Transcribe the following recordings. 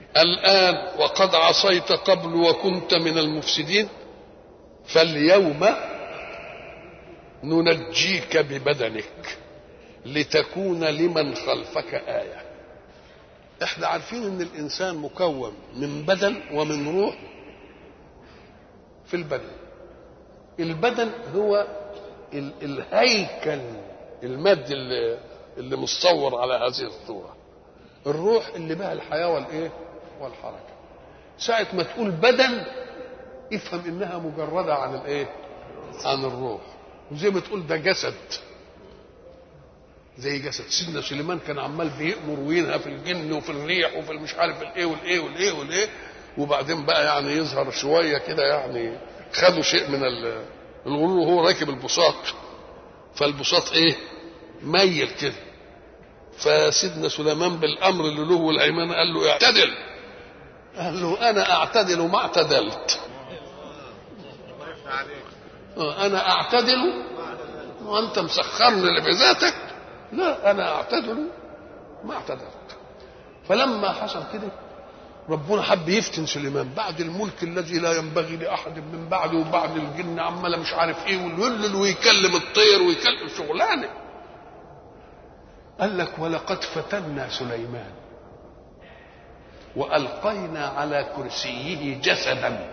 الآن وقد عصيت قبل وكنت من المفسدين فاليوم ننجيك ببدنك لتكون لمن خلفك آية احنا عارفين ان الانسان مكون من بدن ومن روح في البدن البدن هو ال- الهيكل المادي اللي, اللي متصور على هذه الصورة الروح اللي بها الحياة والايه والحركة ساعة ما تقول بدن افهم انها مجردة عن الايه عن الروح وزي ما تقول ده جسد زي جسد سيدنا سليمان كان عمال بيأمر وينهى في الجن وفي الريح وفي المش عارف الايه والايه والايه والايه وبعدين بقى يعني يظهر شويه كده يعني خدوا شيء من ال- الغرور وهو راكب البساط فالبساط ايه ميل كده فسيدنا سليمان بالامر اللي له والايمان قال له اعتدل قال له انا اعتدل ما اعتدلت آه، انا اعتدل وانت مسخرني بذاتك لا انا اعتدل ما اعتدلت فلما حصل كده ربنا حب يفتن سليمان بعد الملك الذي لا ينبغي لاحد من بعده وبعد الجن عماله مش عارف ايه ويولل ويكلم الطير ويكلم شغلانه قال لك ولقد فتنا سليمان والقينا على كرسيه جسدا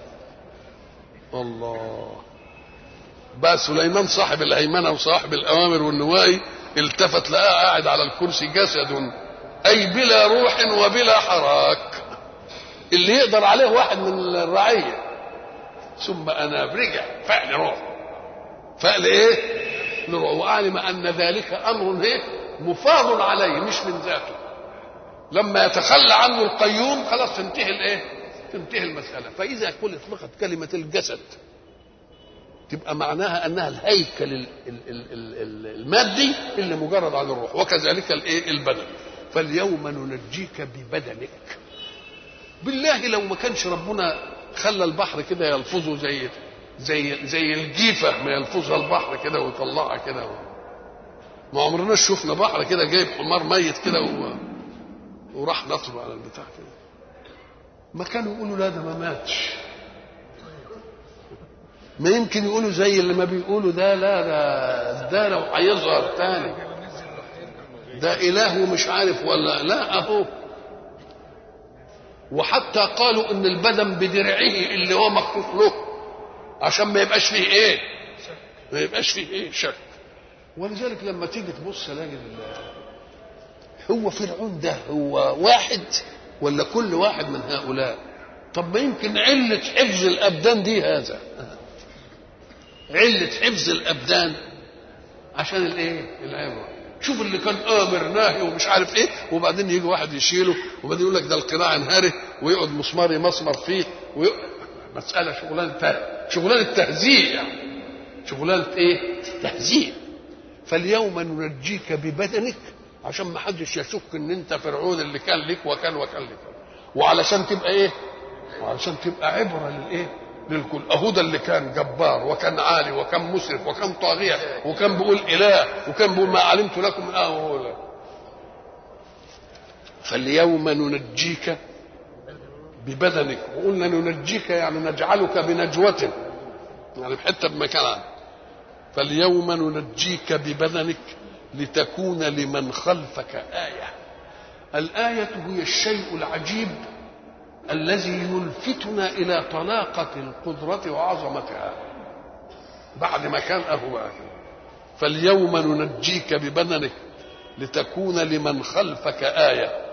الله بقى سليمان صاحب الهيمنه وصاحب الاوامر والنواهي التفت لقاه قاعد على الكرسي جسد اي بلا روح وبلا حراك اللي يقدر عليه واحد من الرعيه ثم انا رجع فعل روح فعل ايه لروح وعلم ان ذلك امر ايه مفاض عليه مش من ذاته لما يتخلى عنه القيوم خلاص تنتهي الايه تنتهي المساله فاذا كل اطلقت كلمه الجسد تبقى معناها انها الهيكل ال- ال- ال- ال- المادي اللي مجرد عن الروح وكذلك الايه البدن فاليوم ننجيك ببدنك بالله لو ما كانش ربنا خلى البحر كده يلفظه زي زي زي الجيفه ما يلفظها البحر كده ويطلعها كده ما عمرناش شفنا بحر كده جايب حمار ميت كده و... وراح نطره على البتاع كده ما كانوا يقولوا لا ده ما ماتش ما يمكن يقولوا زي اللي ما بيقولوا ده لا ده ده لو هيظهر تاني ده اله ومش عارف ولا لا اهو وحتى قالوا ان البدن بدرعه اللي هو مخصوص له عشان ما يبقاش فيه ايه ما يبقاش فيه ايه شك ولذلك لما تيجي تبص تلاقي ال- هو فرعون ده هو واحد ولا كل واحد من هؤلاء طب ما يمكن علة حفظ الأبدان دي هذا علة حفظ الأبدان عشان الإيه؟ العبرة شوف اللي كان آمر ناهي ومش عارف إيه وبعدين يجي واحد يشيله وبعدين يقول لك ده القناع انهري ويقعد مسمار يمسمر فيه ويقعد مسألة شغلانة ته- شغلانة تهزيء يعني شغلانة إيه؟ تهزيء فاليوم ننجيك ببدنك عشان ما حدش يشك ان انت فرعون اللي كان لك وكان وكان لك وعلشان تبقى ايه وعلشان تبقى عبره للايه للكل اهو ده اللي كان جبار وكان عالي وكان مسرف وكان طاغيه وكان بيقول اله وكان بيقول ما علمت لكم من اهل فاليوم ننجيك ببدنك وقلنا ننجيك يعني نجعلك بنجوة يعني بحته بمكان فاليوم ننجيك ببدنك لتكون لمن خلفك آية الآية هي الشيء العجيب الذي يلفتنا إلى طلاقة القدرة وعظمتها بعد ما كان أهو بقى فاليوم ننجيك ببدنك لتكون لمن خلفك آية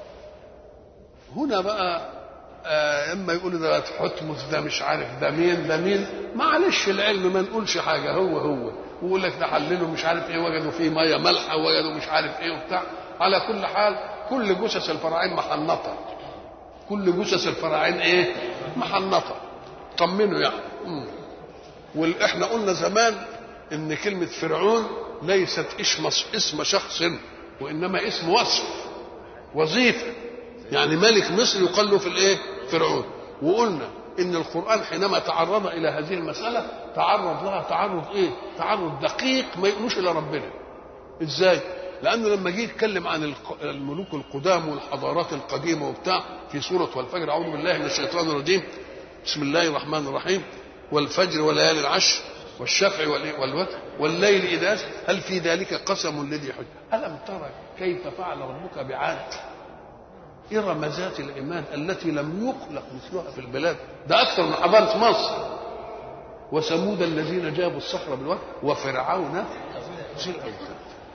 هنا بقى آه اما يقولوا ده حتمس ده مش عارف ده مين ده مين معلش العلم ما نقولش حاجه هو هو ويقول لك ده حللوا مش عارف ايه وجدوا فيه ميه مالحه وجدوا مش عارف ايه وبتاع على كل حال كل جثث الفراعين محنطه كل جثث الفراعين ايه محنطه طمنوا يعني مم. واحنا قلنا زمان ان كلمه فرعون ليست اسم اسم شخص وانما اسم وصف وظيفه يعني ملك مصر يقال له في الايه فرعون وقلنا ان القران حينما تعرض الى هذه المساله تعرض لها تعرض ايه تعرض دقيق ما يقولوش الى ربنا ازاي لانه لما جه يتكلم عن الق- الملوك القدام والحضارات القديمه وبتاع في سوره والفجر اعوذ بالله من الشيطان الرجيم بسم الله الرحمن الرحيم والفجر وليالي العشر والشفع وال- والوتر والليل اذا أسر هل في ذلك قسم لذي حجه الم ترى كيف فعل ربك بعاد إرم ذات العماد التي لم يخلق مثلها في البلاد ده أكثر من حضارة مصر وثمود الذين جابوا الصخر بالواد وفرعون ذي الأوتاد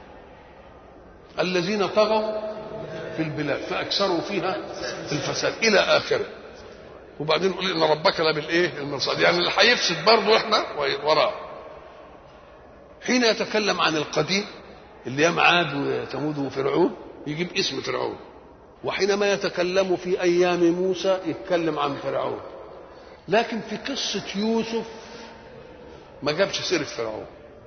الذين طغوا في البلاد فأكثروا فيها الفساد إلى آخره وبعدين يقول إن ربك لبالإيه المرصاد يعني اللي هيفسد برضه إحنا وراه حين يتكلم عن القديم اللي هي عاد وثمود وفرعون يجيب اسم فرعون وحينما يتكلم في ايام موسى يتكلم عن فرعون لكن في قصه يوسف ما جابش سيره فرعون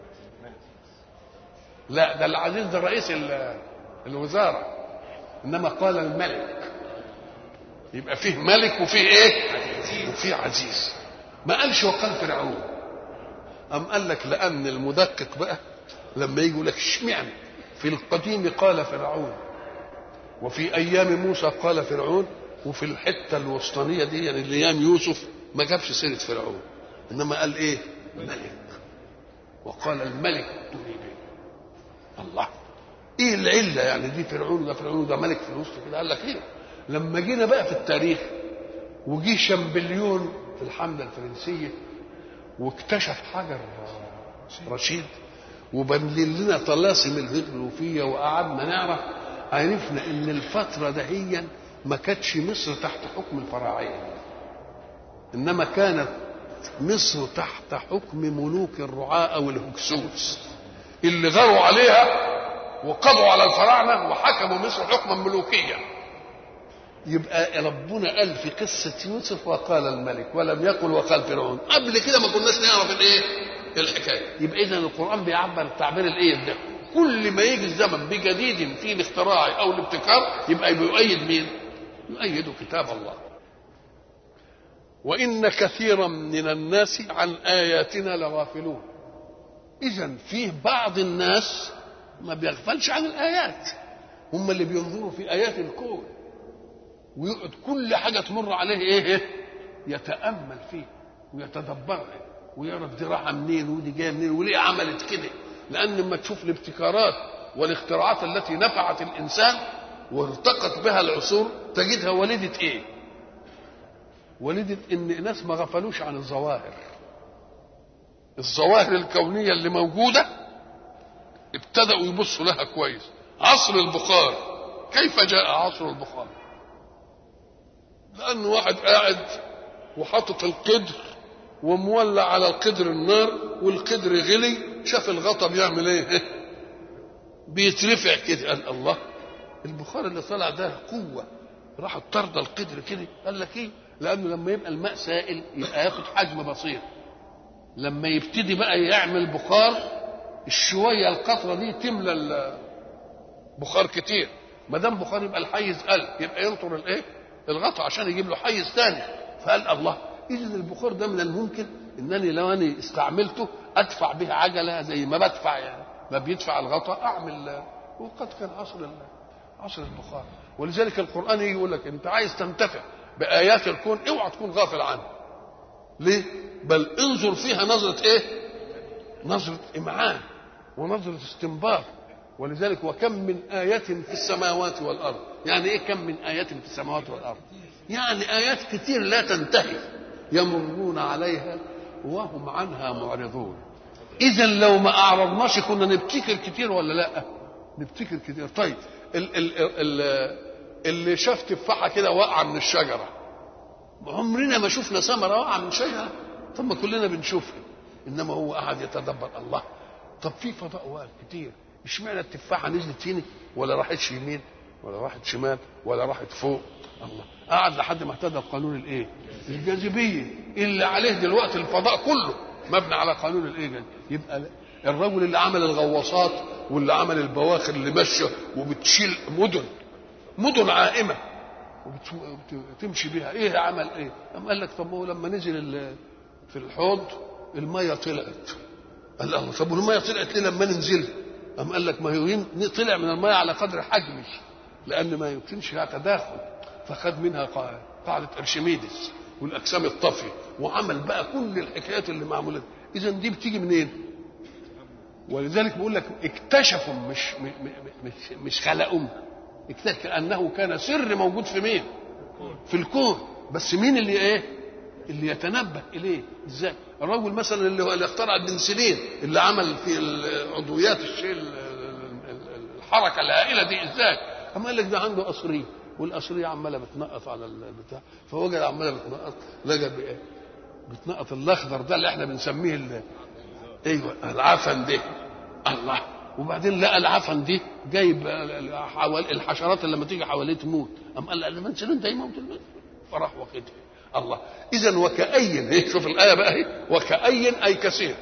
لا ده العزيز ده رئيس ال- الوزاره انما قال الملك يبقى فيه ملك وفيه ايه وفيه عزيز ما قالش وقال فرعون أم قال لك لأن المدقق بقى لما يجي يقول لك اشمعنى في القديم قال فرعون وفي ايام موسى قال فرعون وفي الحته الوسطانيه دي يعني ايام يوسف ما جابش سيره فرعون انما قال ايه ملك وقال الملك ائتوني به الله ايه العله يعني دي فرعون وده فرعون وده ملك في الوسط كده قال لك ايه لما جينا بقى في التاريخ وجي شامبليون في الحمله الفرنسيه واكتشف حجر رشيد وبنلين لنا طلاسم الهيروغليفيه وقعدنا نعرف عرفنا ان الفتره دهيا ما كانتش مصر تحت حكم الفراعنه انما كانت مصر تحت حكم ملوك الرعاة او الهكسوس اللي غاروا عليها وقضوا على الفراعنه وحكموا مصر حكما ملوكيا يبقى ربنا قال في قصة يوسف وقال الملك ولم يقل وقال فرعون قبل كده ما كناش نعرف الايه الحكاية يبقى إذا القرآن بيعبر التعبير الايه ده كل ما يجي الزمن بجديد فيه الاختراع أو الابتكار يبقى بيؤيد مين يؤيد كتاب الله وإن كثيرا من الناس عن آياتنا لغافلون إذا فيه بعض الناس ما بيغفلش عن الآيات هم اللي بينظروا في آيات الكون ويقعد كل حاجه تمر عليه ايه يتامل فيه ويتدبرها ويعرف دي رايحه منين ودي جايه منين وليه عملت كده لان لما تشوف الابتكارات والاختراعات التي نفعت الانسان وارتقت بها العصور تجدها ولدت ايه ولدت ان ناس ما غفلوش عن الظواهر الظواهر الكونيه اللي موجوده ابتدأوا يبصوا لها كويس عصر البخار كيف جاء عصر البخار لأن واحد قاعد وحاطط القدر ومولع على القدر النار والقدر غلي شاف الغطا بيعمل ايه بيترفع كده قال الله البخار اللي طلع ده قوة راح طرد القدر كده قال لك ايه لأنه لما يبقى الماء سائل يبقى ياخد حجم بسيط لما يبتدي بقى يعمل بخار الشوية القطرة دي تملى البخار كتير ما دام بخار يبقى الحيز قل يبقى ينطر الايه الغطا عشان يجيب له حيز ثاني فقال الله اذا البخار ده من الممكن انني لو انا استعملته ادفع به عجله زي ما بدفع يعني ما بيدفع الغطا اعمل وقد كان عصر عصر البخار ولذلك القران يجي يقول لك انت عايز تنتفع بايات الكون اوعى تكون غافل عنها ليه بل انظر فيها نظره ايه نظره امعان ونظره استنباط ولذلك وكم من آية في السماوات والأرض يعني إيه كم من آية في السماوات والأرض يعني آيات كتير لا تنتهي يمرون عليها وهم عنها معرضون إذا لو ما أعرضناش كنا نبتكر كتير ولا لا نبتكر كتير طيب ال ال ال اللي شاف تفاحة كده واقعة من الشجرة عمرنا ما شفنا ثمرة واقعة من شجرة طب ما كلنا بنشوفها إنما هو قعد يتدبر الله طب في فضاء واقع كتير اشمعنى التفاحه نزلت هنا ولا راحت يمين ولا راحت شمال ولا راحت فوق الله قعد لحد ما اهتدى قانون الايه الجاذبيه اللي عليه دلوقتي الفضاء كله مبني على قانون الايه يبقى الرجل اللي عمل الغواصات واللي عمل البواخر اللي ماشيه وبتشيل مدن مدن عائمه وتمشي بيها ايه عمل ايه قام قال لك طب هو لما نزل في الحوض الميه طلعت قال الله طب والميه طلعت ليه لما ننزل أم قال لك ما هو طلع من الماء على قدر حجمه لأن ما يمكنش فيها تداخل فخد منها قاعدة أرشميدس والأجسام الطافية وعمل بقى كل الحكايات اللي معمولة إذا دي بتيجي منين؟ ولذلك بقول لك اكتشفوا مش مش مش خلقوا اكتشف كأنه كان سر موجود في مين؟ في الكون بس مين اللي ايه؟ اللي يتنبه اليه ازاي؟ الرجل مثلا اللي هو اللي اخترع البنسلين اللي عمل في عضويات الشيء الحركه الهائله دي ازاي؟ اما قال لك ده عنده قصريه والقصريه عماله بتنقط على البتاع فوجد عماله بتنقط لقى بايه؟ بتنقط الاخضر ده اللي احنا بنسميه ال... ايوه العفن ده الله وبعدين لقى العفن دي جايب حوالي الحشرات اللي لما تيجي حواليه تموت قام قال البنسلين ده يموت فراح واخدها الله اذا وكأي هيك شوف الايه بقى اهي وكأي اي كثير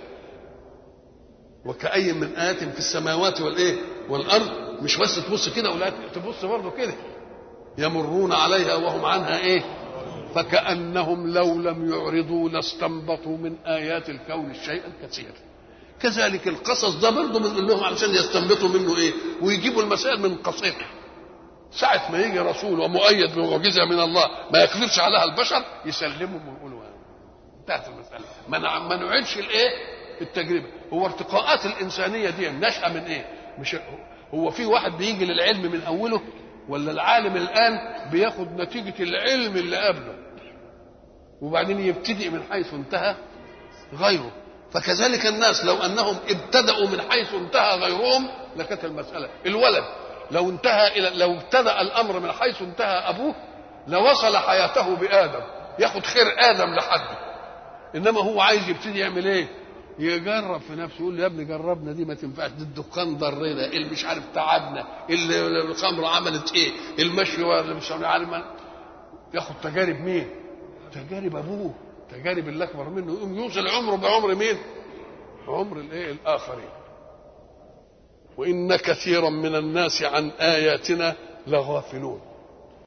وكأي من آيات في السماوات والايه والارض مش بس تبص كده ولا تبص برضه كده يمرون عليها وهم عنها ايه فكأنهم لو لم يعرضوا لاستنبطوا من آيات الكون الشيء الكثير كذلك القصص ده برضه بنقول لهم علشان يستنبطوا منه ايه ويجيبوا المسائل من قصيرة ساعة ما يجي رسول ومؤيد بمعجزة من الله ما يقدرش عليها البشر يسلمهم ويقولوا انتهت المسألة ما ما نعيدش الايه التجربة هو ارتقاءات الإنسانية دي نشأة من ايه مش هو في واحد بيجي للعلم من أوله ولا العالم الآن بياخد نتيجة العلم اللي قبله وبعدين يبتدئ من حيث انتهى غيره فكذلك الناس لو انهم ابتدأوا من حيث انتهى غيرهم لكانت المسألة الولد لو انتهى الى لو ابتدأ الامر من حيث انتهى ابوه لوصل حياته بآدم ياخد خير آدم لحده انما هو عايز يبتدي يعمل ايه؟ يجرب في نفسه يقول يا ابني جربنا دي ما تنفعش دي الدخان ضرنا اللي مش عارف تعبنا اللي الخمر عملت ايه المشي ولا مش عارف ياخد تجارب مين؟ تجارب ابوه تجارب اللي اكبر منه يقوم يوصل عمره بعمر مين؟ عمر الايه؟ الاخرين. وان كثيرا من الناس عن اياتنا لغافلون.